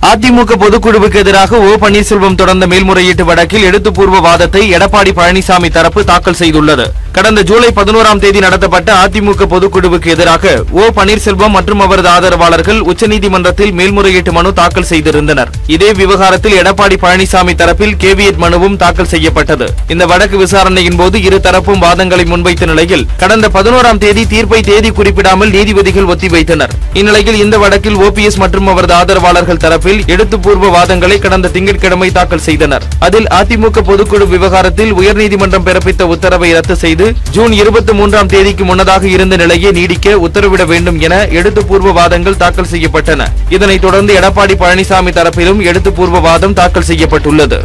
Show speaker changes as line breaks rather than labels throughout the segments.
அதிமுக பொதுக்குழுவுக்கு எதிராக ஓ பன்னீர்செல்வம் தொடர்ந்த மேல்முறையீட்டு வழக்கில் எழுத்துப்பூர்வ வாதத்தை எடப்பாடி பழனிசாமி தரப்பு தாக்கல் செய்துள்ளது கடந்த ஜூலை பதினோராம் தேதி நடத்தப்பட்ட அதிமுக பொதுக்குழுவுக்கு எதிராக ஓ பன்னீர்செல்வம் மற்றும் அவரது ஆதரவாளர்கள் உச்சநீதிமன்றத்தில் மேல்முறையீட்டு மனு தாக்கல் செய்திருந்தனர் இதே விவகாரத்தில் எடப்பாடி பழனிசாமி தரப்பில் கேவியட் மனுவும் தாக்கல் செய்யப்பட்டது இந்த வழக்கு விசாரணையின் போது இரு தரப்பும் வாதங்களை முன்வைத்த நிலையில் கடந்த பதினோராம் தேதி தீர்ப்பை தேதி குறிப்பிடாமல் நீதிபதிகள் ஒத்திவைத்தனர் இந்நிலையில் இந்த வழக்கில் ஓபிஎஸ் மற்றும் அவரது ஆதரவாளர்கள் தரப்பில் எழுத்துப்பூர்வ வாதங்களை கடந்த திங்கட்கிழமை தாக்கல் செய்தனர் அதில் அதிமுக பொதுக்குழு விவகாரத்தில் உயர்நீதிமன்றம் பிறப்பித்த உத்தரவை ரத்து செய்து ஜூன் இருபத்தி மூன்றாம் தேதிக்கு முன்னதாக இருந்த நிலையை நீடிக்க உத்தரவிட வேண்டும் என எழுத்துப்பூர்வ வாதங்கள் தாக்கல் செய்யப்பட்டன இதனைத் தொடர்ந்து எடப்பாடி பழனிசாமி தரப்பிலும் எழுத்துப்பூர்வ வாதம் தாக்கல் செய்யப்பட்டுள்ளது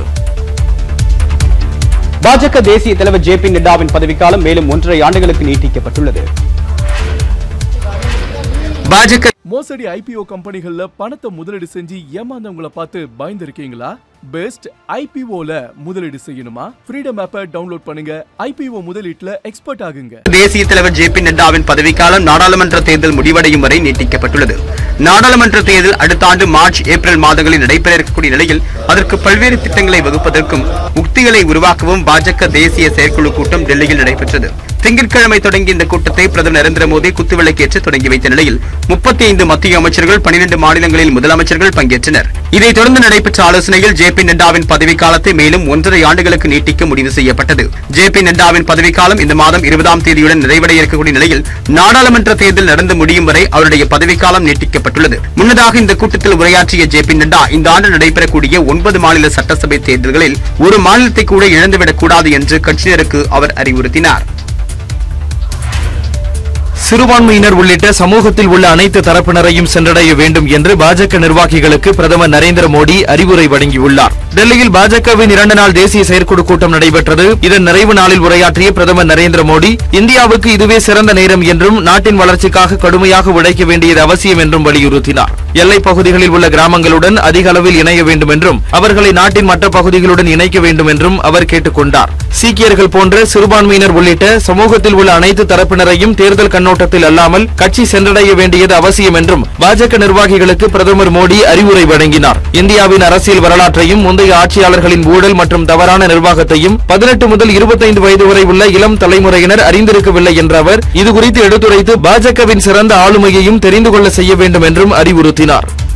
பாஜக தேசிய தலைவர் ஜே பி நட்டாவின் பதவிக்காலம் மேலும் ஒன்றரை ஆண்டுகளுக்கு நீட்டிக்கப்பட்டுள்ளது
பாஜக
மோசடி ஐபிஓ கம்பெனிகள்ல பணத்தை முதலீடு செஞ்சு ஏமாந்தவங்களை பார்த்து பயந்துருக்கீங்களா பெஸ்ட் ஐபிஓல முதலீடு செய்யணுமா ஃப்ரீடம் ஆப்பை டவுன்லோட் பண்ணுங்க ஐபிஓ முதலீட்டுல எக்ஸ்பர்ட் ஆகுங்க
தேசிய தலைவர் ஜே பி நட்டாவின் பதவிக்காலம் நாடாளுமன்ற தேர்தல் முடிவடையும் வரை நீட்டிக்கப்பட்டுள்ளது நாடாளுமன்ற தேர்தல் அடுத்த ஆண்டு மார்ச் ஏப்ரல் மாதங்களில் நடைபெற இருக்கக்கூடிய நிலையில் அதற்கு பல்வேறு திட்டங்களை வகுப்பதற்கும் உக்திகளை உருவாக்கவும் பாஜக தேசிய செயற்குழு கூட்டம் டெல்லியில் நடைபெற்றது திங்கட்கிழமை தொடங்கிய இந்த கூட்டத்தை பிரதமர் நரேந்திர மோடி குத்துவிளக்கேற்று தொடங்கி வைத்த நிலையில் முப்பத்தி ஐந்து மத்திய அமைச்சர்கள் பனிரெண்டு மாநிலங்களில் முதலமைச்சர்கள் பங்கேற்றனர் இதைத் தொடர்ந்து நடைபெற்ற ஆலோசனையில் ஜே பி நட்டாவின் பதவிக்காலத்தை மேலும் ஒன்றரை ஆண்டுகளுக்கு நீட்டிக்க முடிவு செய்யப்பட்டது ஜே பி நட்டாவின் பதவிக்காலம் இந்த மாதம் இருபதாம் தேதியுடன் நிறைவடைய இருக்கக்கூடிய நிலையில் நாடாளுமன்ற தேர்தல் நடந்து முடியும் வரை அவருடைய பதவிக்காலம் நீட்டிக்கப்பட்டுள்ளது முன்னதாக இந்த கூட்டத்தில் உரையாற்றிய ஜே பி நட்டா இந்த ஆண்டு நடைபெறக்கூடிய ஒன்பது மாநில சட்டசபை தேர்தல்களில் ஒரு மாநிலத்தை கூட இழந்துவிடக் கூடாது என்று கட்சியினருக்கு அவர் அறிவுறுத்தினார்
சிறுபான்மையினர் உள்ளிட்ட சமூகத்தில் உள்ள அனைத்து தரப்பினரையும் சென்றடைய வேண்டும் என்று பாஜக நிர்வாகிகளுக்கு பிரதமர் நரேந்திர மோடி அறிவுரை வழங்கியுள்ளார் டெல்லியில் பாஜகவின் இரண்டு நாள் தேசிய செயற்குழு கூட்டம் நடைபெற்றது இதன் நிறைவு நாளில் உரையாற்றிய பிரதமர் நரேந்திர மோடி இந்தியாவுக்கு இதுவே சிறந்த நேரம் என்றும் நாட்டின் வளர்ச்சிக்காக கடுமையாக உழைக்க வேண்டியது அவசியம் என்றும் வலியுறுத்தினார் எல்லைப் பகுதிகளில் உள்ள கிராமங்களுடன் அதிக அளவில் இணைய வேண்டும் என்றும் அவர்களை நாட்டின் மற்ற பகுதிகளுடன் இணைக்க வேண்டும் என்றும் அவர் கேட்டுக் கொண்டார் சீக்கியர்கள் போன்ற சிறுபான்மையினர் உள்ளிட்ட சமூகத்தில் உள்ள அனைத்து தரப்பினரையும் தேர்தல் கண்ணோட்டத்தில் அல்லாமல் கட்சி சென்றடைய வேண்டியது அவசியம் என்றும் பாஜக நிர்வாகிகளுக்கு பிரதமர் மோடி அறிவுரை வழங்கினார் இந்தியாவின் அரசியல் வரலாற்றையும் முந்தைய ஆட்சியாளர்களின் ஊழல் மற்றும் தவறான நிர்வாகத்தையும் பதினெட்டு முதல் இருபத்தைந்து வயது வரை உள்ள இளம் தலைமுறையினர் அறிந்திருக்கவில்லை என்ற அவர் இதுகுறித்து எடுத்துரைத்து பாஜகவின் சிறந்த ஆளுமையையும் தெரிந்து கொள்ள செய்ய வேண்டும் என்றும் அறிவுறுத்தினார்